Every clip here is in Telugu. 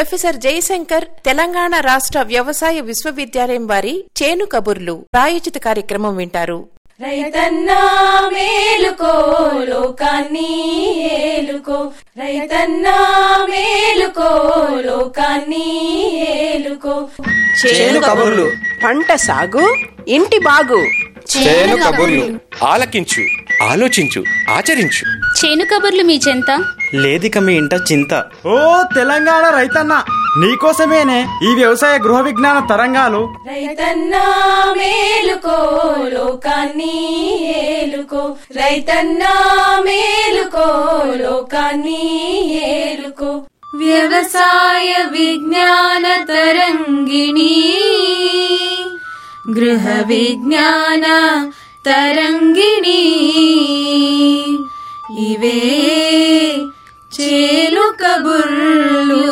ప్రొఫెసర్ జయశంకర్ తెలంగాణ రాష్ట్ర వ్యవసాయ విశ్వవిద్యాలయం వారి చేను కబుర్లు ప్రాయోజిత కార్యక్రమం వింటారు రైతన్నా మేలుకో లోకాన్ని ఏలుకో రైతన్నా మేలుకో లోకాన్ని ఏలుకో చేను కబుర్లు పంట సాగు ఇంటి బాగు చేను కబుర్లు ఆలకించు ఆలోచించు ఆచరించు చేను కబుర్లు మీ చెంత లేదిక మీ ఇంట చింత ఓ తెలంగాణ రైతన్న నీకోసమేనే ఈ వ్యవసాయ గృహ విజ్ఞాన తరంగాలు రైతన్నా మేలుకో లోకాన్ని ఏలుకో రైతన్నా మేలుకో లోకాన్ని ఏలుకో వ్యవసాయ విజ్ఞాన తరంగిణి గృహ విజ్ఞాన తరంగిణి ఇవే చేలు కబుర్లు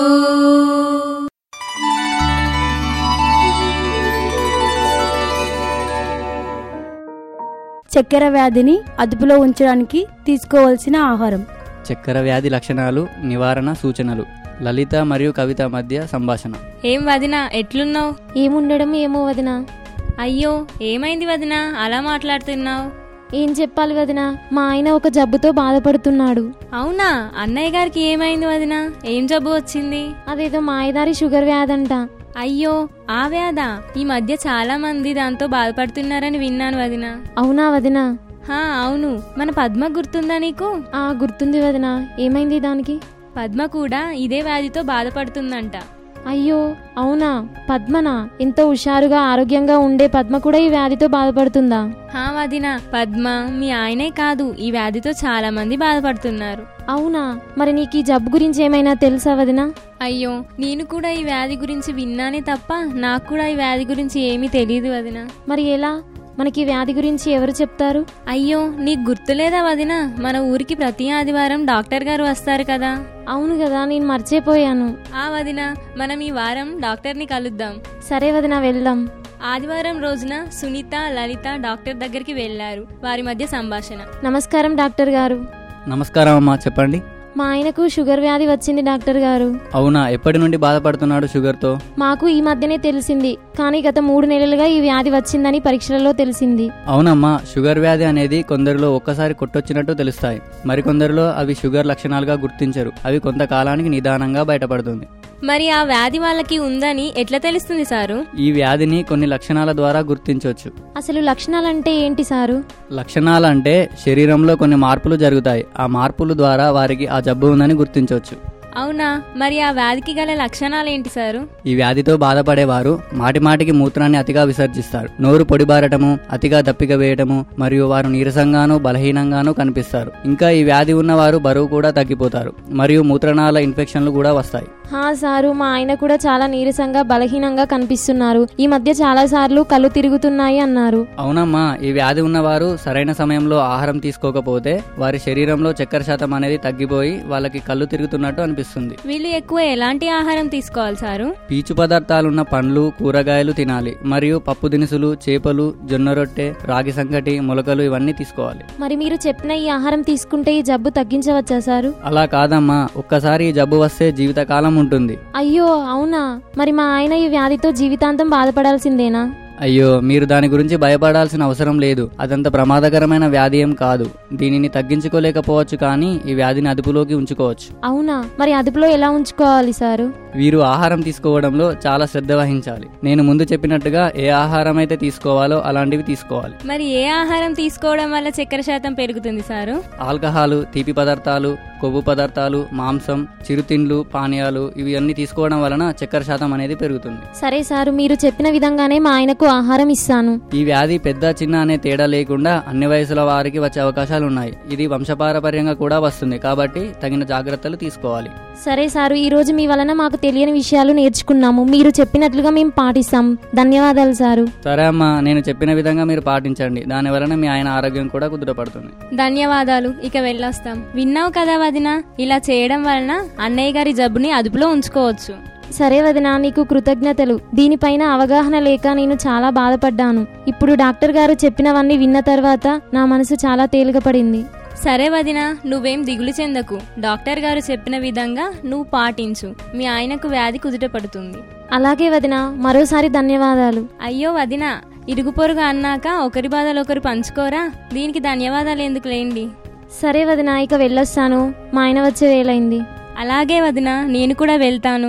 చక్కెర వ్యాధిని అదుపులో ఉంచడానికి తీసుకోవాల్సిన ఆహారం చక్కెర వ్యాధి లక్షణాలు నివారణ సూచనలు లలిత మరియు కవిత మధ్య సంభాషణ ఏం వదినా ఎట్లున్నావు ఏముండడం ఏమో వదినా అయ్యో ఏమైంది వదినా అలా మాట్లాడుతున్నావు ఏం చెప్పాలి వదినా మా ఆయన ఒక జబ్బుతో బాధపడుతున్నాడు అవునా అన్నయ్య గారికి ఏమైంది వదినా ఏం జబ్బు వచ్చింది అదేదో మాయదారి షుగర్ వ్యాధంట అయ్యో ఆ వ్యాధా ఈ మధ్య చాలా మంది దాంతో బాధపడుతున్నారని విన్నాను వదినా అవునా వదినా హా అవును మన పద్మ గుర్తుందా నీకు ఆ గుర్తుంది వదినా ఏమైంది దానికి పద్మ కూడా ఇదే వ్యాధితో బాధపడుతుందంట అయ్యో అవునా పద్మనా ఎంతో హుషారుగా ఆరోగ్యంగా ఉండే పద్మ కూడా ఈ వ్యాధితో బాధపడుతుందా హా వదిన పద్మ మీ ఆయనే కాదు ఈ వ్యాధితో చాలా మంది బాధపడుతున్నారు అవునా మరి నీకు ఈ జబ్బు గురించి ఏమైనా తెలుసా వదినా అయ్యో నేను కూడా ఈ వ్యాధి గురించి విన్నానే తప్ప నాకు కూడా ఈ వ్యాధి గురించి ఏమీ తెలియదు వదిన మరి ఎలా మనకి ఈ వ్యాధి గురించి ఎవరు చెప్తారు అయ్యో నీకు గుర్తులేదా వదిన మన ఊరికి ప్రతి ఆదివారం డాక్టర్ గారు వస్తారు కదా అవును కదా నేను మర్చిపోయాను ఆ వదిన మనం ఈ వారం డాక్టర్ని కలుద్దాం సరే వదినా వెళ్దాం ఆదివారం రోజున సునీత లలిత డాక్టర్ దగ్గరికి వెళ్లారు వారి మధ్య సంభాషణ నమస్కారం డాక్టర్ గారు నమస్కారం అమ్మా చెప్పండి మా ఆయనకు షుగర్ వ్యాధి వచ్చింది డాక్టర్ గారు అవునా ఎప్పటి నుండి బాధపడుతున్నాడు షుగర్తో మాకు ఈ మధ్యనే తెలిసింది కానీ గత మూడు నెలలుగా ఈ వ్యాధి వచ్చిందని పరీక్షలలో తెలిసింది అవునమ్మా షుగర్ వ్యాధి అనేది కొందరిలో ఒక్కసారి కొట్టొచ్చినట్టు తెలుస్తాయి మరికొందరిలో అవి షుగర్ లక్షణాలుగా గుర్తించరు అవి కొంతకాలానికి నిదానంగా బయటపడుతుంది మరి ఆ వ్యాధి వాళ్ళకి ఉందని ఎట్లా తెలుస్తుంది సారు ఈ వ్యాధిని కొన్ని లక్షణాల ద్వారా గుర్తించవచ్చు అసలు లక్షణాలంటే ఏంటి సారు లక్షణాలు అంటే శరీరంలో కొన్ని మార్పులు జరుగుతాయి ఆ మార్పుల ద్వారా వారికి ఆ జబ్బు ఉందని గుర్తించవచ్చు అవునా మరి ఆ వ్యాధికి గల లక్షణాలు ఏంటి సారు ఈ వ్యాధితో బాధపడేవారు మాటిమాటికి మూత్రాన్ని అతిగా విసర్జిస్తారు నోరు పొడిబారటము అతిగా దప్పిక వేయటము మరియు వారు నీరసంగాను బలహీనంగాను కనిపిస్తారు ఇంకా ఈ వ్యాధి ఉన్నవారు బరువు కూడా తగ్గిపోతారు మరియు మూత్రనాళ ఇన్ఫెక్షన్లు కూడా వస్తాయి హా సారు మా ఆయన కూడా చాలా నీరసంగా బలహీనంగా కనిపిస్తున్నారు ఈ మధ్య చాలా సార్లు కళ్ళు తిరుగుతున్నాయి అన్నారు అవునమ్మా ఈ వ్యాధి ఉన్నవారు సరైన సమయంలో ఆహారం తీసుకోకపోతే వారి శరీరంలో చక్కెర శాతం అనేది తగ్గిపోయి వాళ్ళకి కళ్ళు తిరుగుతున్నట్టు అనిపిస్తుంది వీళ్ళు ఎక్కువ ఎలాంటి ఆహారం తీసుకోవాలి సారు పీచు పదార్థాలున్న పండ్లు కూరగాయలు తినాలి మరియు పప్పు దినుసులు చేపలు జొన్న రొట్టె రాగి సంకటి మొలకలు ఇవన్నీ తీసుకోవాలి మరి మీరు చెప్పిన ఈ ఆహారం తీసుకుంటే ఈ జబ్బు తగ్గించవచ్చా సారు అలా కాదమ్మా ఒక్కసారి ఈ జబ్బు వస్తే జీవితకాలం ఉంటుంది అయ్యో అవునా మరి మా ఆయన ఈ వ్యాధితో జీవితాంతం బాధపడాల్సిందేనా అయ్యో మీరు దాని గురించి భయపడాల్సిన అవసరం లేదు అదంత ప్రమాదకరమైన వ్యాధి ఏం కాదు దీనిని తగ్గించుకోలేకపోవచ్చు కానీ ఈ వ్యాధిని అదుపులోకి ఉంచుకోవచ్చు అవునా మరి అదుపులో ఎలా ఉంచుకోవాలి సారు వీరు ఆహారం తీసుకోవడంలో చాలా శ్రద్ధ వహించాలి నేను ముందు చెప్పినట్టుగా ఏ ఆహారం అయితే తీసుకోవాలో అలాంటివి తీసుకోవాలి మరి ఏ ఆహారం తీసుకోవడం వల్ల చక్కెర శాతం పెరుగుతుంది సారు ఆల్కహాలు తీపి పదార్థాలు కొవ్వు పదార్థాలు మాంసం చిరుతిండ్లు పానీయాలు ఇవి అన్ని తీసుకోవడం వలన చక్కెర శాతం అనేది పెరుగుతుంది సరే సారు మీరు చెప్పిన విధంగానే మా ఆయనకు ఆహారం ఇస్తాను ఈ వ్యాధి పెద్ద చిన్న అనే తేడా లేకుండా అన్ని వయసుల వారికి వచ్చే అవకాశాలు ఉన్నాయి ఇది వంశపారపర్యంగా కూడా వస్తుంది కాబట్టి తగిన జాగ్రత్తలు తీసుకోవాలి సరే సారు ఈ రోజు మీ వలన మాకు తెలియని విషయాలు నేర్చుకున్నాము మీరు చెప్పినట్లుగా మేము పాటిస్తాం ధన్యవాదాలు సారు సరే అమ్మా నేను చెప్పిన విధంగా మీరు పాటించండి దాని వలన మీ ఆయన ఆరోగ్యం కూడా కుదుటపడుతుంది ధన్యవాదాలు ఇక వెళ్ళొస్తాం విన్నావు కదా వదిన ఇలా చేయడం వలన అన్నయ్య గారి జబ్బుని అదుపులో ఉంచుకోవచ్చు సరే వదినా నీకు కృతజ్ఞతలు దీనిపైన అవగాహన లేక నేను చాలా బాధపడ్డాను ఇప్పుడు డాక్టర్ గారు చెప్పినవన్నీ విన్న తర్వాత నా మనసు చాలా తేలికపడింది సరే వదిన నువ్వేం దిగులు చెందకు డాక్టర్ గారు చెప్పిన విధంగా నువ్వు పాటించు మీ ఆయనకు వ్యాధి కుదుట పడుతుంది అలాగే వదిన మరోసారి ధన్యవాదాలు అయ్యో వదిన ఇరుగు పొరుగు అన్నాక ఒకరి బాధలు ఒకరు పంచుకోరా దీనికి ధన్యవాదాలు ఎందుకు లేండి సరే వదిన ఇక వెళ్ళొస్తాను మా ఆయన వచ్చే వేలైంది అలాగే వదిన నేను కూడా వెళ్తాను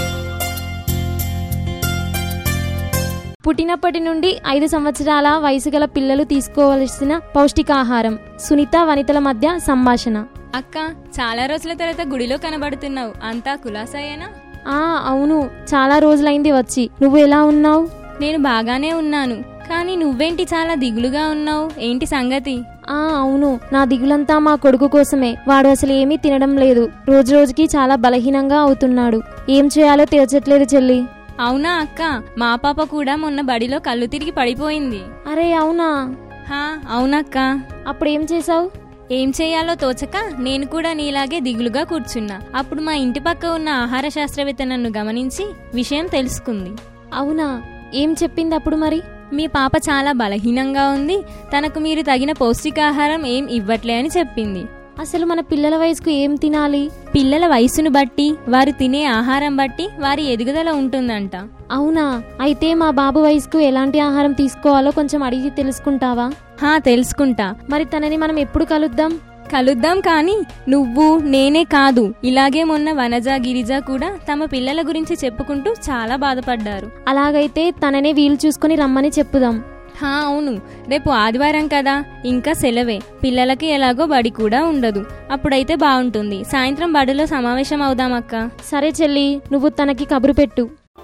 పుట్టినప్పటి నుండి ఐదు సంవత్సరాల వయసు గల పిల్లలు తీసుకోవలసిన పౌష్టికాహారం సునీత వనితల మధ్య సంభాషణ అక్క చాలా రోజుల తర్వాత గుడిలో కనబడుతున్నావు అంతా కులాసాయేనా ఆ అవును చాలా రోజులైంది వచ్చి నువ్వు ఎలా ఉన్నావు నేను బాగానే ఉన్నాను కానీ నువ్వేంటి చాలా దిగులుగా ఉన్నావు ఏంటి సంగతి ఆ అవును నా దిగులంతా మా కొడుకు కోసమే వాడు అసలు ఏమీ తినడం లేదు రోజు రోజుకి చాలా బలహీనంగా అవుతున్నాడు ఏం చేయాలో తేల్చట్లేదు చెల్లి అవునా అక్క మా పాప కూడా మొన్న బడిలో కళ్ళు తిరిగి పడిపోయింది అరే అవునా హా అవునక్క అప్పుడు ఏం చేసావు ఏం చేయాలో తోచక నేను కూడా నీలాగే దిగులుగా కూర్చున్నా అప్పుడు మా ఇంటి పక్క ఉన్న ఆహార శాస్త్రవేత్త నన్ను గమనించి విషయం తెలుసుకుంది అవునా ఏం చెప్పింది అప్పుడు మరి మీ పాప చాలా బలహీనంగా ఉంది తనకు మీరు తగిన పౌష్టికాహారం ఏం ఇవ్వట్లే అని చెప్పింది అసలు మన పిల్లల వయసుకు ఏం తినాలి పిల్లల వయసును బట్టి వారు తినే ఆహారం బట్టి వారి ఎదుగుదల ఉంటుందంట అవునా అయితే మా బాబు వయసుకు ఎలాంటి ఆహారం తీసుకోవాలో కొంచెం అడిగి తెలుసుకుంటావా హా తెలుసుకుంటా మరి తనని మనం ఎప్పుడు కలుద్దాం కలుద్దాం కానీ నువ్వు నేనే కాదు ఇలాగే మొన్న వనజ గిరిజ కూడా తమ పిల్లల గురించి చెప్పుకుంటూ చాలా బాధపడ్డారు అలాగైతే తననే వీలు చూసుకుని రమ్మని చెప్పుదాం హా అవును రేపు ఆదివారం కదా ఇంకా సెలవే పిల్లలకి ఎలాగో బడి కూడా ఉండదు అప్పుడైతే బాగుంటుంది సాయంత్రం బడిలో సమావేశం అవుదామక్క సరే చెల్లి నువ్వు తనకి కబురు పెట్టు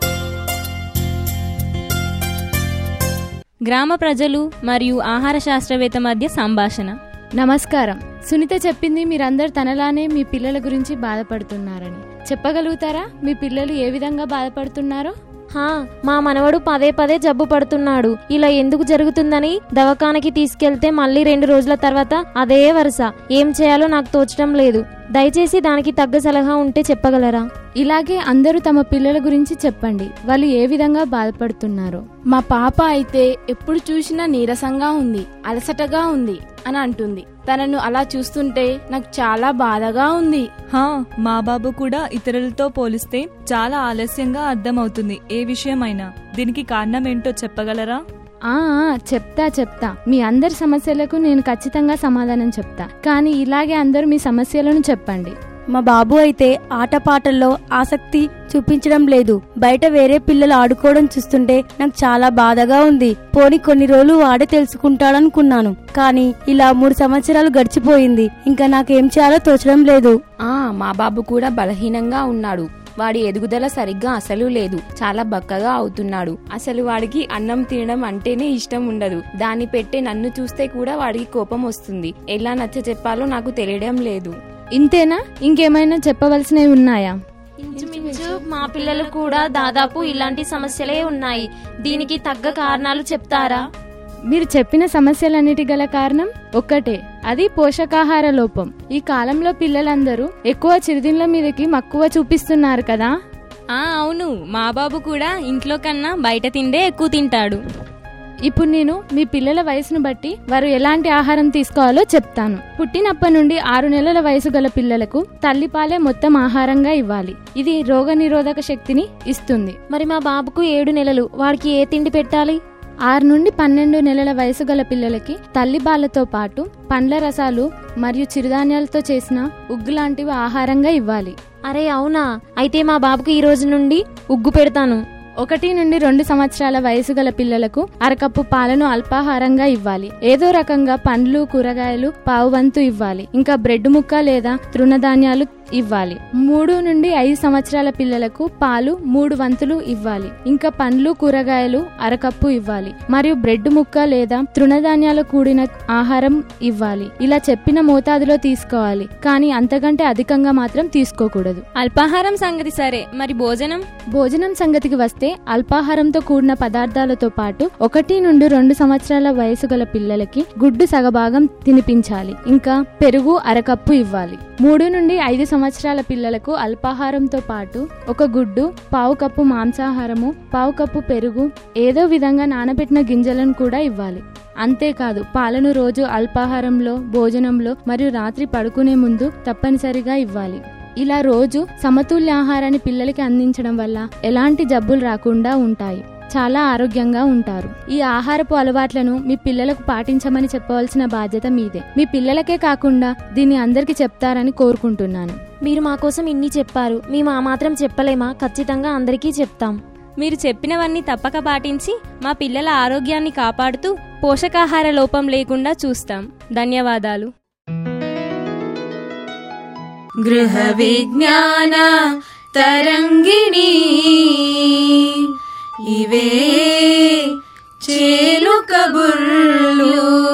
గ్రామ ప్రజలు మరియు ఆహార శాస్త్రవేత్త మధ్య సంభాషణ నమస్కారం సునీత చెప్పింది మీరందరూ తనలానే మీ పిల్లల గురించి బాధపడుతున్నారని చెప్పగలుగుతారా మీ పిల్లలు ఏ విధంగా బాధపడుతున్నారో హా మా మనవడు పదే పదే జబ్బు పడుతున్నాడు ఇలా ఎందుకు జరుగుతుందని దవాఖానకి తీసుకెళ్తే మళ్ళీ రెండు రోజుల తర్వాత అదే వరుస ఏం చేయాలో నాకు తోచడం లేదు దయచేసి దానికి తగ్గ సలహా ఉంటే చెప్పగలరా ఇలాగే అందరూ తమ పిల్లల గురించి చెప్పండి వాళ్ళు ఏ విధంగా బాధపడుతున్నారో మా పాప అయితే ఎప్పుడు చూసినా నీరసంగా ఉంది అలసటగా ఉంది అని అంటుంది తనను అలా చూస్తుంటే నాకు చాలా బాధగా ఉంది హా మా బాబు కూడా ఇతరులతో పోలిస్తే చాలా ఆలస్యంగా అర్థమవుతుంది ఏ విషయమైనా దీనికి కారణం ఏంటో చెప్పగలరా ఆ ఆ, చెప్తా చెప్తా మీ అందరి సమస్యలకు నేను ఖచ్చితంగా సమాధానం చెప్తా కానీ ఇలాగే అందరూ మీ సమస్యలను చెప్పండి మా బాబు అయితే ఆటపాటల్లో ఆసక్తి చూపించడం లేదు బయట వేరే పిల్లలు ఆడుకోవడం చూస్తుంటే నాకు చాలా బాధగా ఉంది పోని కొన్ని రోజులు వాడే తెలుసుకుంటాడనుకున్నాను కానీ ఇలా మూడు సంవత్సరాలు గడిచిపోయింది ఇంకా నాకేం చేయాలో తోచడం లేదు ఆ మా బాబు కూడా బలహీనంగా ఉన్నాడు వాడి ఎదుగుదల సరిగ్గా అసలు లేదు చాలా బక్కగా అవుతున్నాడు అసలు వాడికి అన్నం తినడం అంటేనే ఇష్టం ఉండదు దాన్ని పెట్టే నన్ను చూస్తే కూడా వాడికి కోపం వస్తుంది ఎలా నచ్చ చెప్పాలో నాకు తెలియడం లేదు ఇంతేనా ఇంకేమైనా చెప్పవలసినవి ఉన్నాయా ఇంచుమించు మా పిల్లలు కూడా దాదాపు ఇలాంటి సమస్యలే ఉన్నాయి దీనికి తగ్గ కారణాలు చెప్తారా మీరు చెప్పిన సమస్యలన్నిటి గల కారణం ఒక్కటే అది పోషకాహార లోపం ఈ కాలంలో పిల్లలందరూ ఎక్కువ చిరుదిండ్ల మీదకి మక్కువ చూపిస్తున్నారు కదా ఆ అవును మా బాబు కూడా ఇంట్లో కన్నా బయట తిండే ఎక్కువ తింటాడు ఇప్పుడు నేను మీ పిల్లల వయసును బట్టి వారు ఎలాంటి ఆహారం తీసుకోవాలో చెప్తాను పుట్టినప్పటి నుండి ఆరు నెలల వయసు గల పిల్లలకు తల్లిపాలే మొత్తం ఆహారంగా ఇవ్వాలి ఇది రోగనిరోధక శక్తిని ఇస్తుంది మరి మా బాబుకు ఏడు నెలలు వాడికి ఏ తిండి పెట్టాలి ఆరు నుండి పన్నెండు నెలల వయసు గల పిల్లలకి తల్లిబాలతో పాటు పండ్ల రసాలు మరియు చిరుధాన్యాలతో చేసిన ఉగ్గు లాంటివి ఆహారంగా ఇవ్వాలి అరే అవునా అయితే మా బాబుకు ఈ రోజు నుండి ఉగ్గు పెడతాను ఒకటి నుండి రెండు సంవత్సరాల వయసు గల పిల్లలకు అరకప్పు పాలను అల్పాహారంగా ఇవ్వాలి ఏదో రకంగా పండ్లు కూరగాయలు పావు వంతు ఇవ్వాలి ఇంకా బ్రెడ్ ముక్క లేదా తృణధాన్యాలు ఇవ్వాలి మూడు నుండి ఐదు సంవత్సరాల పిల్లలకు పాలు మూడు వంతులు ఇవ్వాలి ఇంకా పండ్లు కూరగాయలు అరకప్పు ఇవ్వాలి మరియు బ్రెడ్ ముక్క లేదా తృణధాన్యాలు కూడిన ఆహారం ఇవ్వాలి ఇలా చెప్పిన మోతాదులో తీసుకోవాలి కానీ అంతకంటే అధికంగా మాత్రం తీసుకోకూడదు అల్పాహారం సంగతి సరే మరి భోజనం భోజనం సంగతికి వస్తే అల్పాహారంతో కూడిన పదార్థాలతో పాటు ఒకటి నుండి రెండు సంవత్సరాల వయసు గల పిల్లలకి గుడ్డు సగభాగం తినిపించాలి ఇంకా పెరుగు అరకప్పు ఇవ్వాలి మూడు నుండి ఐదు సంవత్సరాల పిల్లలకు అల్పాహారంతో పాటు ఒక గుడ్డు పావు కప్పు మాంసాహారము పావు కప్పు పెరుగు ఏదో విధంగా నానబెట్టిన గింజలను కూడా ఇవ్వాలి అంతేకాదు పాలను రోజు అల్పాహారంలో భోజనంలో మరియు రాత్రి పడుకునే ముందు తప్పనిసరిగా ఇవ్వాలి ఇలా రోజు సమతుల్య ఆహారాన్ని పిల్లలకి అందించడం వల్ల ఎలాంటి జబ్బులు రాకుండా ఉంటాయి చాలా ఆరోగ్యంగా ఉంటారు ఈ ఆహారపు అలవాట్లను మీ పిల్లలకు పాటించమని చెప్పవలసిన బాధ్యత మీదే మీ పిల్లలకే కాకుండా దీన్ని అందరికీ చెప్తారని కోరుకుంటున్నాను మీరు మా కోసం ఇన్ని చెప్పారు మేము ఆ మాత్రం చెప్పలేమా ఖచ్చితంగా అందరికీ చెప్తాం మీరు చెప్పినవన్నీ తప్పక పాటించి మా పిల్లల ఆరోగ్యాన్ని కాపాడుతూ పోషకాహార లోపం లేకుండా చూస్తాం ధన్యవాదాలు గృహ విజ్ఞాన తరంగిణి ఇవే చేలు కబుర్లు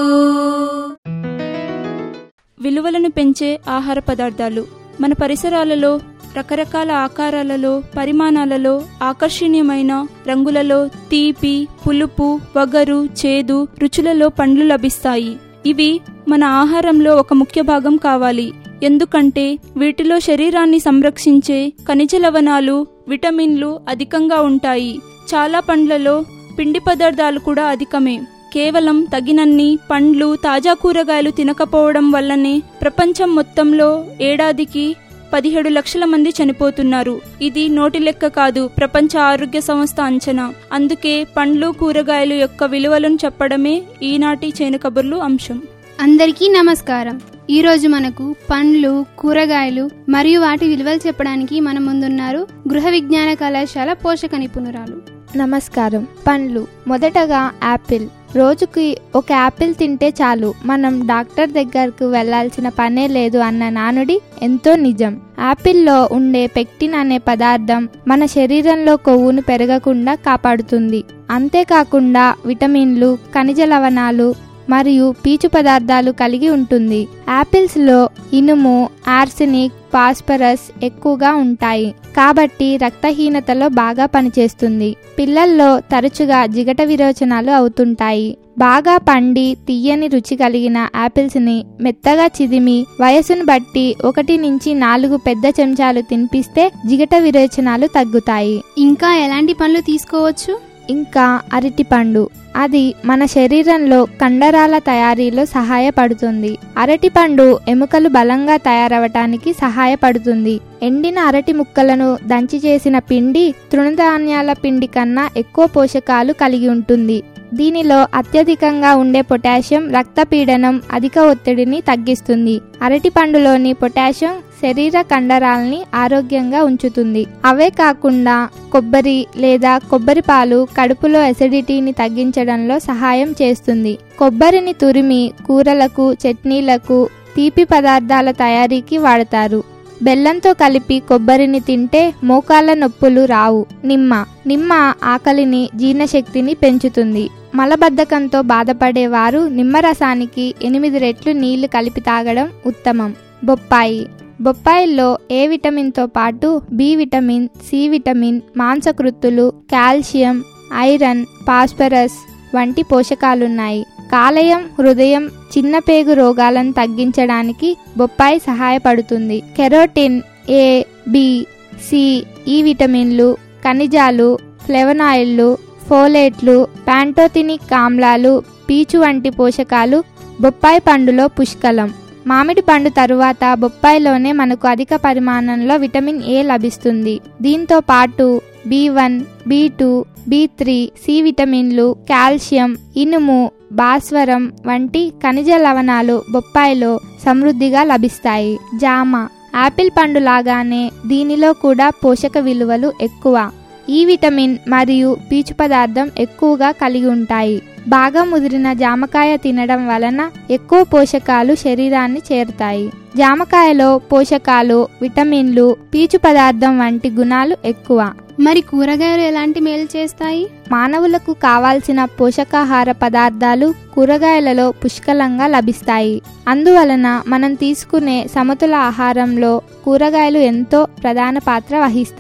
విలువలను పెంచే ఆహార పదార్థాలు మన పరిసరాలలో రకరకాల ఆకారాలలో పరిమాణాలలో ఆకర్షణీయమైన రంగులలో తీపి పులుపు వగరు చేదు రుచులలో పండ్లు లభిస్తాయి ఇవి మన ఆహారంలో ఒక ముఖ్య భాగం కావాలి ఎందుకంటే వీటిలో శరీరాన్ని సంరక్షించే ఖనిజ లవణాలు విటమిన్లు అధికంగా ఉంటాయి చాలా పండ్లలో పిండి పదార్థాలు కూడా అధికమే కేవలం తగినన్ని పండ్లు తాజా కూరగాయలు తినకపోవడం వల్లనే ప్రపంచం మొత్తంలో ఏడాదికి పదిహేడు లక్షల మంది చనిపోతున్నారు ఇది నోటి లెక్క కాదు ప్రపంచ ఆరోగ్య సంస్థ అంచనా అందుకే పండ్లు కూరగాయలు యొక్క విలువలను చెప్పడమే ఈనాటి చేను కబుర్లు అంశం అందరికీ నమస్కారం ఈరోజు మనకు పండ్లు కూరగాయలు మరియు వాటి విలువలు చెప్పడానికి మన ముందున్నారు గృహ విజ్ఞాన కళాశాల పోషక నిపుణురాలు నమస్కారం పండ్లు మొదటగా యాపిల్ రోజుకి ఒక యాపిల్ తింటే చాలు మనం డాక్టర్ దగ్గరకు వెళ్లాల్సిన పనే లేదు అన్న నానుడి ఎంతో నిజం యాపిల్లో ఉండే పెక్టిన్ అనే పదార్థం మన శరీరంలో కొవ్వును పెరగకుండా కాపాడుతుంది అంతేకాకుండా విటమిన్లు ఖనిజ లవణాలు మరియు పీచు పదార్థాలు కలిగి ఉంటుంది యాపిల్స్లో ఇనుము ఆర్సెనిక్ ఫాస్ఫరస్ ఎక్కువగా ఉంటాయి కాబట్టి రక్తహీనతలో బాగా పనిచేస్తుంది పిల్లల్లో తరచుగా జిగట విరోచనాలు అవుతుంటాయి బాగా పండి తీయని రుచి కలిగిన యాపిల్స్ని మెత్తగా చిదిమి వయసును బట్టి ఒకటి నుంచి నాలుగు పెద్ద చెంచాలు తినిపిస్తే జిగట విరోచనాలు తగ్గుతాయి ఇంకా ఎలాంటి పండ్లు తీసుకోవచ్చు ఇంకా అరటిపండు అది మన శరీరంలో కండరాల తయారీలో సహాయపడుతుంది అరటిపండు ఎముకలు బలంగా తయారవటానికి సహాయపడుతుంది ఎండిన అరటి ముక్కలను దంచి చేసిన పిండి తృణధాన్యాల పిండి కన్నా ఎక్కువ పోషకాలు కలిగి ఉంటుంది దీనిలో అత్యధికంగా ఉండే పొటాషియం రక్తపీడనం అధిక ఒత్తిడిని తగ్గిస్తుంది అరటి పండులోని పొటాషియం శరీర కండరాల్ని ఆరోగ్యంగా ఉంచుతుంది అవే కాకుండా కొబ్బరి లేదా కొబ్బరి పాలు కడుపులో ఎసిడిటీని తగ్గించడంలో సహాయం చేస్తుంది కొబ్బరిని తురిమి కూరలకు చట్నీలకు తీపి పదార్థాల తయారీకి వాడతారు బెల్లంతో కలిపి కొబ్బరిని తింటే మోకాళ్ళ నొప్పులు రావు నిమ్మ నిమ్మ ఆకలిని జీర్ణశక్తిని పెంచుతుంది మలబద్ధకంతో బాధపడేవారు నిమ్మరసానికి ఎనిమిది రెట్లు నీళ్లు కలిపి తాగడం ఉత్తమం బొప్పాయి బొప్పాయిల్లో ఏ విటమిన్తో పాటు బి విటమిన్ సి విటమిన్ మాంసకృత్తులు కాల్షియం ఐరన్ ఫాస్ఫరస్ వంటి పోషకాలున్నాయి కాలేయం హృదయం చిన్నపేగు రోగాలను తగ్గించడానికి బొప్పాయి సహాయపడుతుంది కెరోటిన్ ఏ బి సి ఈ విటమిన్లు ఖనిజాలు ఫ్లెవనాయిల్లు ఫోలేట్లు ప్యాంటోథినిక్ ఆమ్లాలు పీచు వంటి పోషకాలు బొప్పాయి పండులో పుష్కలం మామిడి పండు తరువాత బొప్పాయిలోనే మనకు అధిక పరిమాణంలో విటమిన్ ఏ లభిస్తుంది దీంతో పాటు B one B two B three C విటమిన్లు కాల్షియం ఇనుము భాస్వరం వంటి ఖనిజ లవణాలు బొప్పాయిలో సమృద్ధిగా లభిస్తాయి జామ ఆపిల్ పండు లాగానే దీనిలో కూడా పోషక విలువలు ఎక్కువ ఈ విటమిన్ మరియు పీచు పదార్థం ఎక్కువగా కలిగి ఉంటాయి బాగా ముదిరిన జామకాయ తినడం వలన ఎక్కువ పోషకాలు శరీరాన్ని చేరుతాయి జామకాయలో పోషకాలు విటమిన్లు పీచు పదార్థం వంటి గుణాలు ఎక్కువ మరి కూరగాయలు ఎలాంటి మేలు చేస్తాయి మానవులకు కావాల్సిన పోషకాహార పదార్థాలు కూరగాయలలో పుష్కలంగా లభిస్తాయి అందువలన మనం తీసుకునే సమతుల ఆహారంలో కూరగాయలు ఎంతో ప్రధాన పాత్ర వహిస్తాయి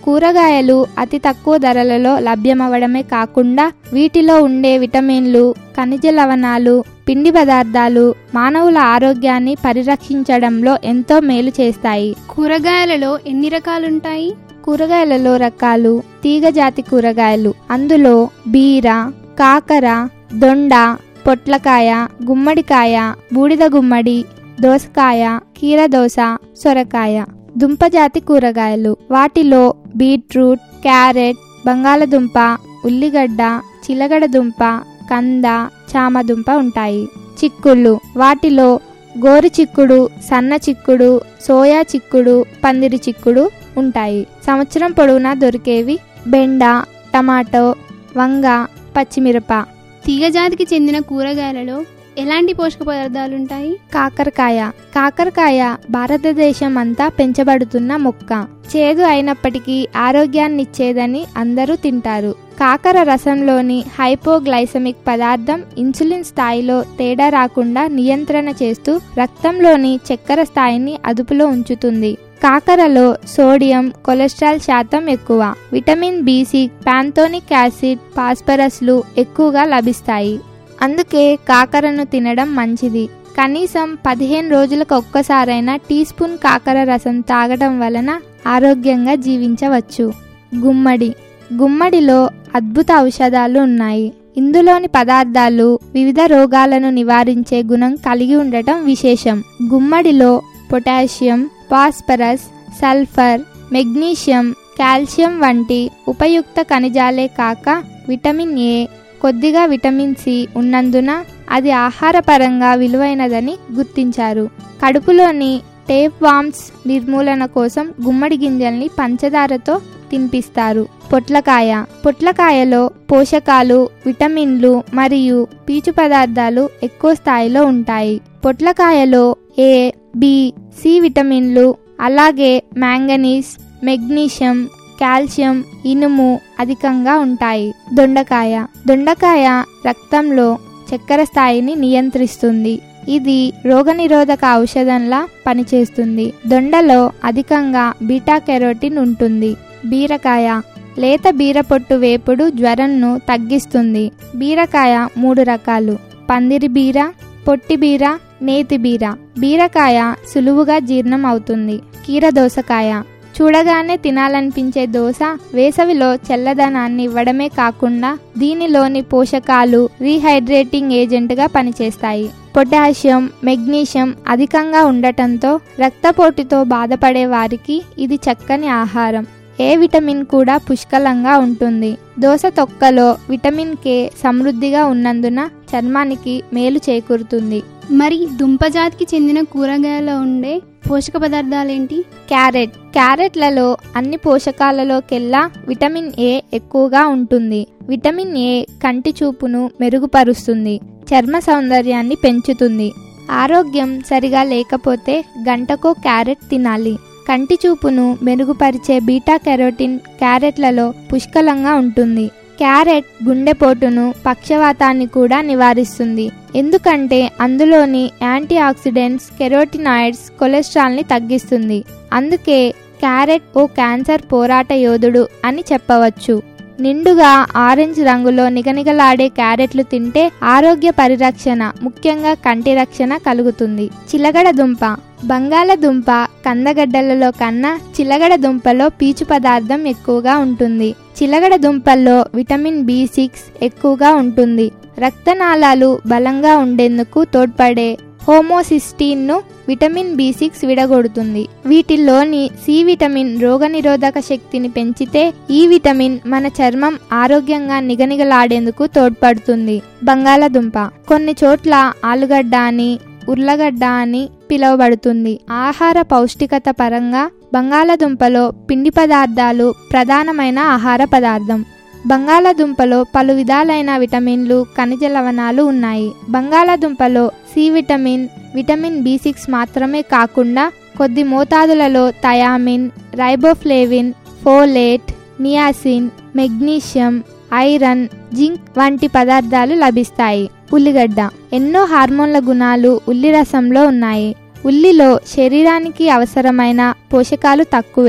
కూరగాయలు అతి తక్కువ ధరలలో లభ్యమవడమే కాకుండా వీటిలో ఉండే విటమిన్లు ఖనిజ లవణాలు పిండి పదార్థాలు మానవుల ఆరోగ్యాన్ని పరిరక్షించడంలో ఎంతో మేలు చేస్తాయి కూరగాయలలో ఎన్ని రకాలుంటాయి కూరగాయలలో రకాలు తీగజాతి కూరగాయలు అందులో బీర కాకర దొండ పొట్లకాయ గుమ్మడికాయ బూడిద గుమ్మడి దోసకాయ కీరదోస సొరకాయ దుంపజాతి కూరగాయలు వాటిలో బీట్రూట్ క్యారెట్ బంగాళదుంప ఉల్లిగడ్డ చిలగడదుంప కంద చామదుంప ఉంటాయి చిక్కుళ్ళు వాటిలో గోరు చిక్కుడు సన్న చిక్కుడు సోయా చిక్కుడు పందిరి చిక్కుడు ఉంటాయి సంవత్సరం పొడవునా దొరికేవి బెండ టమాటో వంగ పచ్చిమిరప తీగజాతికి చెందిన కూరగాయలలో ఎలాంటి పోషక పదార్థాలుంటాయి కాకరకాయ కాకరకాయ భారతదేశం అంతా పెంచబడుతున్న మొక్క చేదు అయినప్పటికీ ఆరోగ్యాన్నిచ్చేదని అందరూ తింటారు కాకర రసంలోని హైపోగ్లైసమిక్ పదార్థం ఇన్సులిన్ స్థాయిలో తేడా రాకుండా నియంత్రణ చేస్తూ రక్తంలోని చక్కెర స్థాయిని అదుపులో ఉంచుతుంది కాకరలో సోడియం కొలెస్ట్రాల్ శాతం ఎక్కువ vitamin B six pantothenic acid ఫాస్ఫరస్లు ఎక్కువగా లభిస్తాయి అందుకే కాకరను తినడం మంచిది కనీసం పదిహేను రోజులకు ఒక్కసారైనా టీ స్పూన్ కాకర రసం తాగడం వలన ఆరోగ్యంగా జీవించవచ్చు గుమ్మడి గుమ్మడిలో అద్భుత ఔషధాలు ఉన్నాయి ఇందులోని పదార్థాలు వివిధ రోగాలను నివారించే గుణం కలిగి ఉండటం విశేషం గుమ్మడిలో potassium phosphorus sulphur magnesium calcium వంటి ఉపయుక్త ఖనిజాలే కాక విటమిన్ ఏ కొద్దిగా విటమిన్ సి ఉన్నందున అది ఆహారపరంగా విలువైనదని గుర్తించారు కడుపులోని టేప్ వామ్స్ నిర్మూలన కోసం గుమ్మడి గింజల్ని పంచదారతో తినిపిస్తారు పొట్లకాయ పొట్లకాయలో పోషకాలు విటమిన్లు మరియు పీచు పదార్థాలు ఎక్కువ స్థాయిలో ఉంటాయి పొట్లకాయలో ఏ బి సి విటమిన్లు అలాగే మ్యాంగనీస్ మెగ్నీషియం కాల్షియం ఇనుము అధికంగా ఉంటాయి దొండకాయ దొండకాయ రక్తంలో చక్కెర స్థాయిని నియంత్రిస్తుంది ఇది రోగనిరోధక ఔషధంలా పనిచేస్తుంది దొండలో అధికంగా బీటా కెరోటిన్ ఉంటుంది బీరకాయ లేత బీరపొట్టు వేపుడు జ్వరంను తగ్గిస్తుంది బీరకాయ మూడు రకాలు పందిరి బీర పొట్టి బీర నేతి బీర బీరకాయ సులువుగా జీర్ణం అవుతుంది కీరదోసకాయ చూడగానే తినాలనిపించే దోశ వేసవిలో చల్లదనాన్ని ఇవ్వడమే కాకుండా దీనిలోని పోషకాలు రీహైడ్రేటింగ్ ఏజెంట్గా పనిచేస్తాయి పొటాషియం మెగ్నీషియం అధికంగా ఉండటంతో రక్తపోటుతో బాధపడే వారికి ఇది చక్కని ఆహారం ఏ విటమిన్ కూడా పుష్కలంగా ఉంటుంది దోస తొక్కలో విటమిన్ కే సమృద్ధిగా ఉన్నందున చర్మానికి మేలు చేకూరుతుంది మరి దుంపజాతికి చెందిన కూరగాయలో ఉండే పోషక పదార్థాలేంటి క్యారెట్ క్యారెట్లలో అన్ని పోషకాలలోకెల్లా విటమిన్ ఏ ఎక్కువగా ఉంటుంది విటమిన్ ఏ కంటి చూపును మెరుగుపరుస్తుంది చర్మ సౌందర్యాన్ని పెంచుతుంది ఆరోగ్యం సరిగా లేకపోతే గంటకో క్యారెట్ తినాలి కంటి చూపును మెరుగుపరిచే బీటా కెరోటిన్ క్యారెట్లలో పుష్కలంగా ఉంటుంది క్యారెట్ గుండెపోటును పక్షవాతాన్ని కూడా నివారిస్తుంది ఎందుకంటే అందులోని యాంటీ ఆక్సిడెంట్స్ కెరోటినాయిడ్స్ కొలెస్ట్రాల్ని తగ్గిస్తుంది అందుకే క్యారెట్ ఓ క్యాన్సర్ పోరాట యోధుడు అని చెప్పవచ్చు నిండుగా ఆరెంజ్ రంగులో నిగనిగలాడే క్యారెట్లు తింటే ఆరోగ్య పరిరక్షణ ముఖ్యంగా కంటి రక్షణ కలుగుతుంది చిలగడ దుంప బంగాళదుంప కందగడ్డలలో కన్నా చిలగడ దుంపలో పీచు పదార్థం ఎక్కువగా ఉంటుంది చిలగడ దుంపల్లో విటమిన్ బి సిక్స్ ఎక్కువగా ఉంటుంది రక్తనాళాలు బలంగా ఉండేందుకు తోడ్పడే హోమోసిస్టీన్ను విటమిన్ బి సిక్స్ విడగొడుతుంది వీటిల్లోని సి విటమిన్ రోగనిరోధక శక్తిని పెంచితే ఈ విటమిన్ మన చర్మం ఆరోగ్యంగా నిగనిగలాడేందుకు తోడ్పడుతుంది బంగాళదుంప కొన్ని చోట్ల ఆలుగడ్డ అని ఉర్లగడ్డ అని పిలువబడుతుంది ఆహార పౌష్టికత పరంగా బంగాళదుంపలో పిండి పదార్థాలు ప్రధానమైన ఆహార పదార్థం బంగాళదుంపలో పలు విధాలైన విటమిన్లు ఖనిజ లవణాలు ఉన్నాయి బంగాళదుంపలో C vitamin vitamin B six మాత్రమే కాకుండా కొద్ది మోతాదులలో thiamine riboflavin folate niacin magnesium iron zinc వంటి పదార్థాలు లభిస్తాయి ఉల్లిగడ్డ ఎన్నో హార్మోన్ల గుణాలు ఉల్లి రసంలో ఉన్నాయి ఉల్లిలో శరీరానికి అవసరమైన పోషకాలు తక్కువే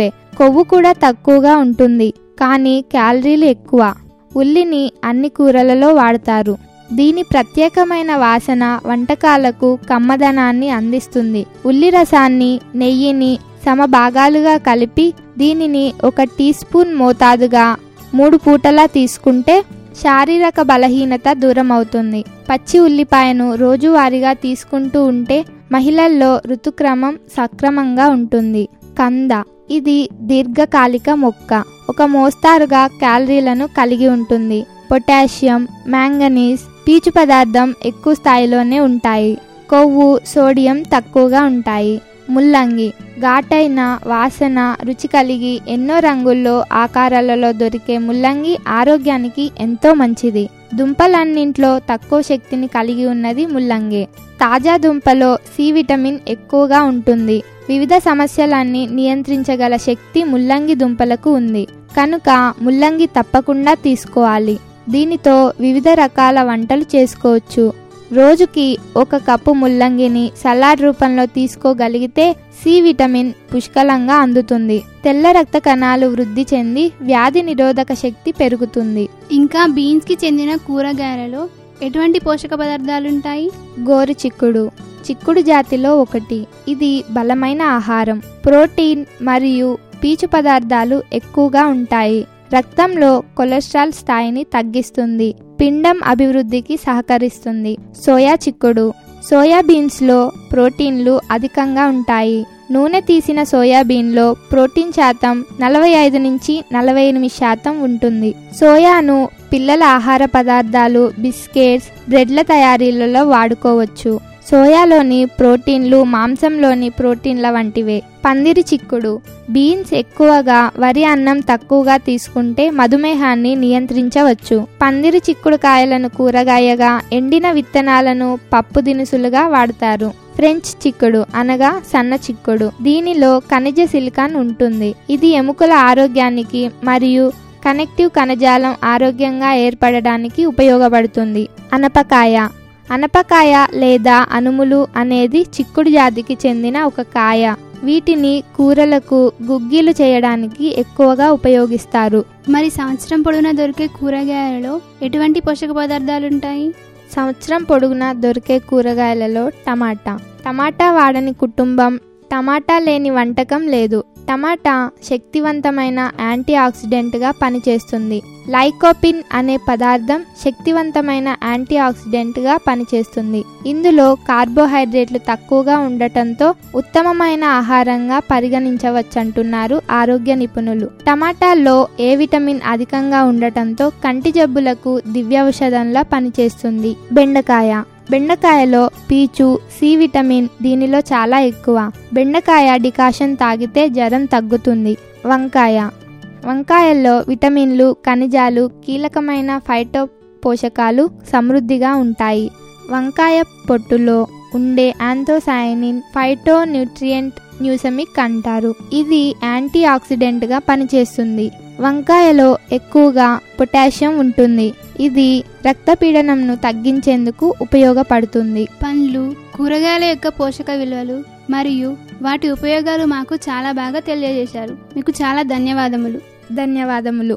కొవ్వు కూడా తక్కువగా ఉంటుంది కానీ క్యాలరీలు ఎక్కువ ఉల్లిని అన్ని కూరలలో వాడతారు దీని ప్రత్యేకమైన వాసన వంటకాలకు కమ్మదనాన్ని అందిస్తుంది ఉల్లి రసాన్ని నెయ్యిని సమభాగాలుగా కలిపి దీనిని ఒక టీ స్పూన్ మోతాదుగా మూడు పూటలా తీసుకుంటే శారీరక బలహీనత దూరం అవుతుంది పచ్చి ఉల్లిపాయను రోజువారీగా తీసుకుంటూ ఉంటే మహిళల్లో ఋతుక్రమం సక్రమంగా ఉంటుంది కంద ఇది దీర్ఘకాలిక మొక్క ఒక మోస్తారుగా క్యాలరీలను కలిగి ఉంటుంది పొటాషియం మ్యాంగనీస్ పీచు పదార్థం ఎక్కువ స్థాయిలోనే ఉంటాయి కొవ్వు సోడియం తక్కువగా ఉంటాయి ముల్లంగి ఘాటైన వాసన రుచి కలిగి ఎన్నో రంగుల్లో ఆకారాలలో దొరికే ముల్లంగి ఆరోగ్యానికి ఎంతో మంచిది దుంపలన్నింట్లో తక్కువ శక్తిని కలిగి ఉన్నది ముల్లంగి తాజా దుంపలో సి విటమిన్ ఎక్కువగా ఉంటుంది వివిధ సమస్యలన్నీ నియంత్రించగల శక్తి ముల్లంగి దుంపలకు ఉంది కనుక ముల్లంగి తప్పకుండా తీసుకోవాలి దీనితో వివిధ రకాల వంటలు చేసుకోవచ్చు రోజుకి ఒక కప్పు ముల్లంగిని సలాడ్ రూపంలో తీసుకోగలిగితే సి విటమిన్ పుష్కలంగా అందుతుంది తెల్ల రక్త కణాలు వృద్ధి చెంది వ్యాధి నిరోధక శక్తి పెరుగుతుంది ఇంకా బీన్స్ కి చెందిన కూరగాయలలో ఎటువంటి పోషక పదార్థాలుంటాయి గోరు చిక్కుడు చిక్కుడు జాతిలో ఒకటి ఇది బలమైన ఆహారం ప్రోటీన్ మరియు పీచు పదార్థాలు ఎక్కువగా ఉంటాయి రక్తంలో కొలెస్ట్రాల్ స్థాయిని తగ్గిస్తుంది పిండం అభివృద్ధికి సహకరిస్తుంది సోయా చిక్కుడు సోయాబీన్స్లో ప్రోటీన్లు అధికంగా ఉంటాయి నూనె తీసిన సోయాబీన్లో ప్రోటీన్ శాతం నలభై ఐదు నుంచి నలభై ఎనిమిది శాతం ఉంటుంది సోయాను పిల్లల ఆహార పదార్థాలు బిస్కెట్స్ బ్రెడ్ల తయారీలలో వాడుకోవచ్చు సోయాలోని ప్రోటీన్లు మాంసంలోని ప్రోటీన్ల వంటివే పందిరి చిక్కుడు బీన్స్ ఎక్కువగా వరి అన్నం తక్కువగా తీసుకుంటే మధుమేహాన్ని నియంత్రించవచ్చు పందిరి చిక్కుడు కాయలను కూరగాయగా ఎండిన విత్తనాలను పప్పు దినుసులుగా వాడతారు ఫ్రెంచ్ చిక్కుడు అనగా సన్న చిక్కుడు దీనిలో ఖనిజ సిలికాన్ ఉంటుంది ఇది ఎముకల ఆరోగ్యానికి మరియు కనెక్టివ్ కణజాలం ఆరోగ్యంగా ఏర్పడడానికి ఉపయోగపడుతుంది అనపకాయ అనపకాయ లేదా అనుములు అనేది చిక్కుడు జాతికి చెందిన ఒక కాయ వీటిని కూరలకు గుగ్గిలు చేయడానికి ఎక్కువగా ఉపయోగిస్తారు మరి సంవత్సరం పొడవునా దొరికే కూరగాయలలో ఎటువంటి పోషక పదార్థాలుంటాయి సంవత్సరం పొడుగునా దొరికే కూరగాయలలో టమాటా టమాటా వాడని కుటుంబం టమాటా లేని వంటకం లేదు టమాటా శక్తివంతమైన యాంటీ ఆక్సిడెంట్గా పనిచేస్తుంది లైకోపిన్ అనే పదార్థం శక్తివంతమైన యాంటీ ఆక్సిడెంట్గా పనిచేస్తుంది ఇందులో కార్బోహైడ్రేట్లు తక్కువగా ఉండటంతో ఉత్తమమైన ఆహారంగా పరిగణించవచ్చంటున్నారు ఆరోగ్య నిపుణులు టమాటాల్లో ఏ విటమిన్ అధికంగా ఉండటంతో కంటి జబ్బులకు దివ్యౌషధంలా పనిచేస్తుంది బెండకాయ బెండకాయలో పీచు సి విటమిన్ దీనిలో చాలా ఎక్కువ బెండకాయ డికాషన్ తాగితే జ్వరం తగ్గుతుంది వంకాయ వంకాయల్లో విటమిన్లు ఖనిజాలు కీలకమైన ఫైటో పోషకాలు సమృద్ధిగా ఉంటాయి వంకాయ పొట్టులో ఉండే యాంథోసైనిన్ ఫైటో న్యూట్రియంట్ న్యూసమిక్ అంటారు ఇది యాంటీ ఆక్సిడెంట్గా పనిచేస్తుంది వంకాయలో ఎక్కువగా పొటాషియం ఉంటుంది ఇది రక్తపీడనంను తగ్గించేందుకు ఉపయోగపడుతుంది పండ్లు కూరగాయల యొక్క పోషక విలువలు మరియు వాటి ఉపయోగాలు మాకు చాలా బాగా తెలియజేశారు మీకు చాలా ధన్యవాదములు ధన్యవాదములు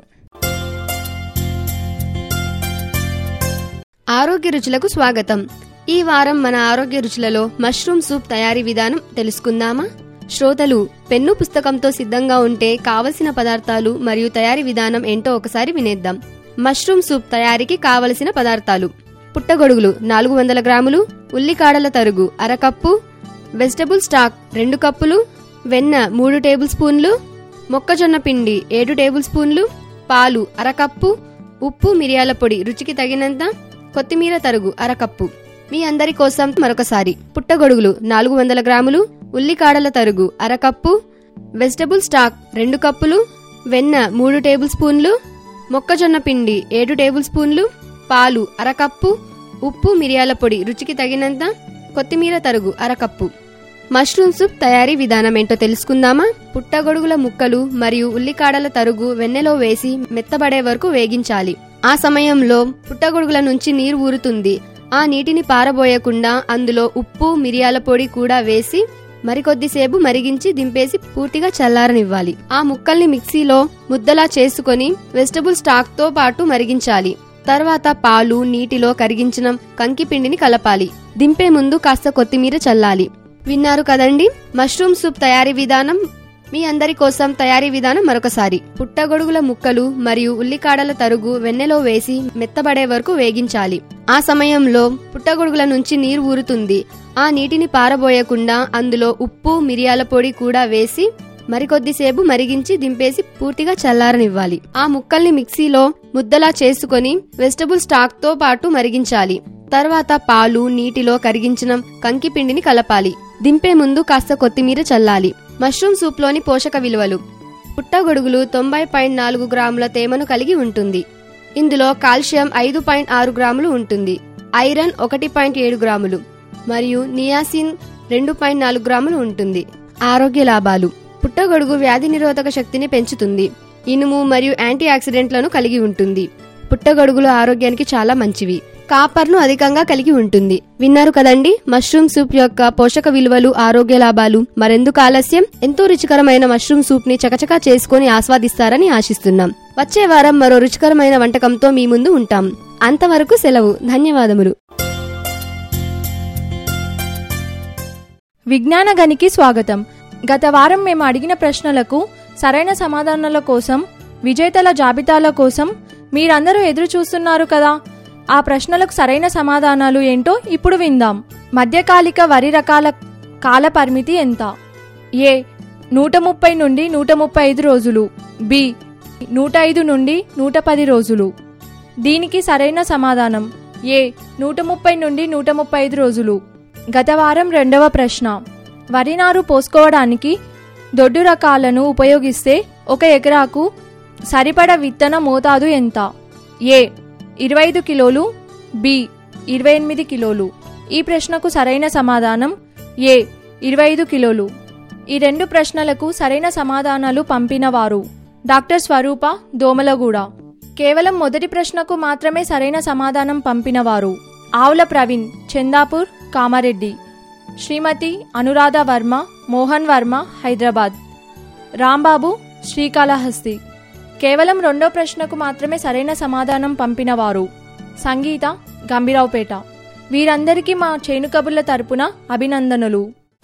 ఆరోగ్య రుచులకు స్వాగతం ఈ వారం మన ఆరోగ్య రుచులలో మష్రూమ్ సూప్ తయారీ విధానం తెలుసుకుందామా శ్రోతలు పెన్ను పుస్తకంతో సిద్ధంగా ఉంటే కావలసిన పదార్థాలు మరియు తయారీ విధానం ఏంటో ఒకసారి వినేద్దాం మష్రూమ్ సూప్ తయారీకి కావలసిన పదార్థాలు పుట్టగొడుగులు నాలుగు వందల గ్రాములు ఉల్లికాడల తరుగు అరకప్పు వెజిటబుల్ స్టాక్ రెండు కప్పులు వెన్న మూడు టేబుల్ స్పూన్లు మొక్కజొన్న పిండి ఏడు టేబుల్ స్పూన్లు పాలు అరకప్పు ఉప్పు మిరియాల పొడి రుచికి తగినంత కొత్తిమీర తరుగు అరకప్పు మీ అందరి కోసం మరొకసారి పుట్టగొడుగులు నాలుగు వందల గ్రాములు ఉల్లికాడల తరుగు అరకప్పు వెజిటబుల్ స్టాక్ రెండు కప్పులు వెన్న మూడు టేబుల్ స్పూన్లు మొక్కజొన్న పిండి ఏడు టేబుల్ స్పూన్లు పాలు అరకప్పు ఉప్పు మిరియాల పొడి రుచికి తగినంత కొత్తిమీర తరుగు అరకప్పు మష్రూమ్ సూప్ తయారీ విధానం ఏంటో తెలుసుకుందామా పుట్టగొడుగుల ముక్కలు మరియు ఉల్లికాడల తరుగు వెన్నెలో వేసి మెత్తబడే వరకు వేగించాలి ఆ సమయంలో పుట్టగొడుగుల నుంచి నీరు ఊరుతుంది ఆ నీటిని పారబోయకుండా అందులో ఉప్పు మిరియాల పొడి కూడా వేసి మరికొద్దిసేపు మరిగించి దింపేసి పూర్తిగా చల్లారనివ్వాలి ఆ ముక్కల్ని మిక్సీలో ముద్దలా చేసుకొని వెజిటబుల్ స్టాక్ తో పాటు మరిగించాలి తర్వాత పాలు నీటిలో కరిగించిన కంకి పిండిని కలపాలి దింపే ముందు కాస్త కొత్తిమీర చల్లాలి విన్నారు కదండి మష్రూమ్ సూప్ తయారీ విధానం మీ అందరి కోసం తయారీ విధానం మరొకసారి పుట్టగొడుగుల ముక్కలు మరియు ఉల్లికాడల తరుగు వెన్నెలో వేసి మెత్తబడే వరకు వేగించాలి ఆ సమయంలో పుట్టగొడుగుల నుంచి నీరు ఊరుతుంది ఆ నీటిని పారబోయకుండా అందులో ఉప్పు మిరియాల పొడి కూడా వేసి మరికొద్దిసేపు మరిగించి దింపేసి పూర్తిగా చల్లారనివ్వాలి ఆ ముక్కల్ని మిక్సీలో ముద్దలా చేసుకొని వెజిటబుల్ స్టాక్ తో పాటు మరిగించాలి తర్వాత పాలు నీటిలో కరిగించిన కంకి పిండిని కలపాలి దింపే ముందు కాస్త కొత్తిమీర చల్లాలి మష్రూమ్ సూప్లోని పోషక విలువలు పుట్టగొడుగులు తొంభై పాయింట్ నాలుగు గ్రాముల తేమను కలిగి ఉంటుంది ఇందులో కాల్షియం ఐదు పాయింట్ ఆరు గ్రాములు ఉంటుంది ఐరన్ ఒకటి పాయింట్ ఏడు గ్రాములు మరియు నియాసిన్ రెండు పాయింట్ నాలుగు గ్రాములు ఉంటుంది ఆరోగ్య లాభాలు పుట్టగొడుగు వ్యాధి నిరోధక శక్తిని పెంచుతుంది ఇనుము మరియు యాంటీ ఆక్సిడెంట్లను కలిగి ఉంటుంది పుట్టగొడుగులు ఆరోగ్యానికి చాలా మంచివి కాపర్ను అధికంగా కలిగి ఉంటుంది విన్నారు కదండి మష్రూమ్ సూప్ యొక్క పోషక విలువలు ఆరోగ్య లాభాలు మరెందుకు ఆలస్యం ఎంతో రుచికరమైన మష్రూమ్ సూప్ ని చకచకా చేసుకుని ఆస్వాదిస్తారని ఆశిస్తున్నాం వచ్చే వారం మరో రుచికరమైన వంటకంతో మీ ముందు ఉంటాం అంతవరకు సెలవు ధన్యవాదములు విజ్ఞాన గనికి స్వాగతం గత వారం మేము అడిగిన ప్రశ్నలకు సరైన సమాధానాల కోసం విజేతల జాబితాల కోసం మీరందరూ ఎదురు చూస్తున్నారు కదా ఆ ప్రశ్నలకు సరైన సమాధానాలు ఏంటో ఇప్పుడు విందాం మధ్యకాలిక వరి రకాల కాల పరిమితి ఎంత ఏ నూట ముప్పై నుండి నూట ముప్పై ఐదు రోజులు బి నూట ఐదు నుండి నూట పది రోజులు దీనికి సరైన సమాధానం ఏ నూట ముప్పై నుండి నూట ముప్పై ఐదు రోజులు గత వారం రెండవ ప్రశ్న వరి నారు పోసుకోవడానికి దొడ్డు రకాలను ఉపయోగిస్తే ఒక ఎకరాకు సరిపడ విత్తన మోతాదు ఎంత ఏ ఇరవై ఐదు కిలోలు బి ఇరవై ఎనిమిది కిలోలు ఈ ప్రశ్నకు సరైన సమాధానం ఏ ఇరవై ఐదు కిలోలు ఈ రెండు ప్రశ్నలకు సరైన సమాధానాలు పంపినవారు డాక్టర్ స్వరూప దోమలగూడ కేవలం మొదటి ప్రశ్నకు మాత్రమే సరైన సమాధానం పంపినవారు ఆవుల ప్రవీణ్ చందాపూర్ కామారెడ్డి శ్రీమతి అనురాధ వర్మ మోహన్ వర్మ హైదరాబాద్ రాంబాబు శ్రీకాళహస్తి కేవలం రెండో ప్రశ్నకు మాత్రమే సరైన సమాధానం పంపినవారు సంగీత గంభీరావుపేట వీరందరికీ మా చేను కబుర్ల తరపున అభినందనలు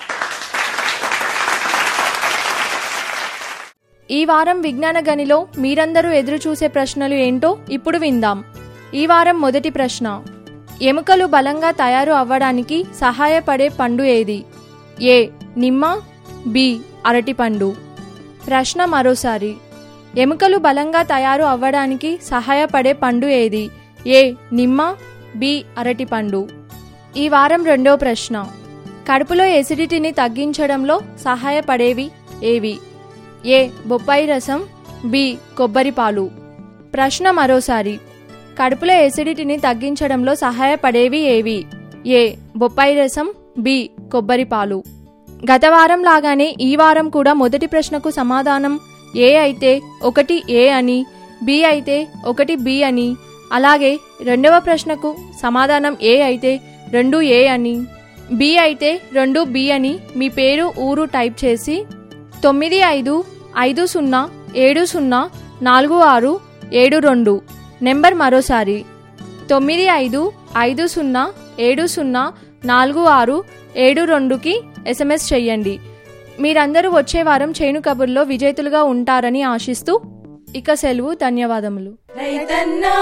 ఈ వారం విజ్ఞాన గనిలో మీరందరూ ఎదురు చూసే ప్రశ్నలు ఏంటో ఇప్పుడు విందాం ఈ వారం మొదటి ప్రశ్న ఎముకలు బలంగా తయారు అవ్వడానికి సహాయపడే పండు ఏది ఏ నిమ్మ బి అరటిపండు ప్రశ్న మరోసారి ఎముకలు బలంగా తయారు అవ్వడానికి సహాయపడే పండు ఏది ఏ నిమ్మ బి అరటిపండు ఈ వారం రెండో ప్రశ్న కడుపులో ఎసిడిటీని తగ్గించడంలో సహాయపడేవి ఏవి ఏ బొప్పాయి రసం బి కొబ్బరి పాలు ప్రశ్న మరోసారి కడుపులో ఎసిడిటీని తగ్గించడంలో సహాయపడేవి ఏవి ఏ బొప్పాయి రసం బి కొబ్బరి పాలు గత వారం లాగానే ఈ వారం కూడా మొదటి ప్రశ్నకు సమాధానం ఏ అయితే ఒకటి ఏ అని బి అయితే ఒకటి బి అని అలాగే రెండవ ప్రశ్నకు సమాధానం ఏ అయితే రెండు ఏ అని బి అయితే రెండు బి అని మీ పేరు ఊరు టైప్ చేసి తొమ్మిది ఐదు ఐదు సున్నా ఏడు సున్నా నాలుగు ఆరు ఏడు రెండు నెంబర్ మరోసారి తొమ్మిది ఐదు ఐదు సున్నా ఏడు సున్నా నాలుగు ఆరు ఏడు రెండుకి ఎస్ఎంఎస్ చెయ్యండి మీరందరూ వచ్చే వారం చేను కబుర్లో విజేతలుగా ఉంటారని ఆశిస్తూ ఇక సెలవు ధన్యవాదములు రైతన్నా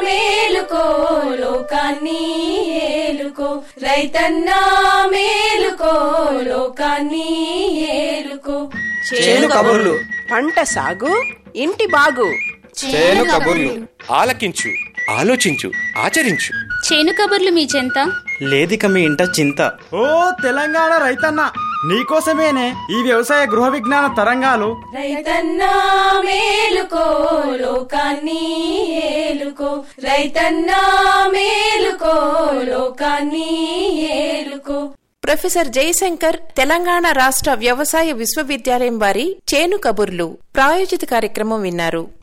మేలుకో లోకాన్ని ఏలుకో రైతన్నా మేలుకో లోకాన్ని ఏలుకో చేను కబుర్లు పంట సాగు ఇంటి బాగు చేను కబుర్లు ఆలకించు ఆలోచించు ఆచరించు చేను కబుర్లు మీ చెంత లేదిక మీ ఇంట చింత ఓ తెలంగాణ రైతన్న నీకోసమేనే ఈ వ్యవసాయ గృహ విజ్ఞాన తరంగాలు రైతన్నా మేలుకో లోకాన్ని ఏలుకో రైతన్నా మేలుకో లోకాన్ని ఏలుకో ప్రొఫెసర్ జయశంకర్ తెలంగాణ రాష్ట్ర వ్యవసాయ విశ్వవిద్యాలయం వారి చేను కబుర్లు ప్రాయోజిత కార్యక్రమం విన్నారు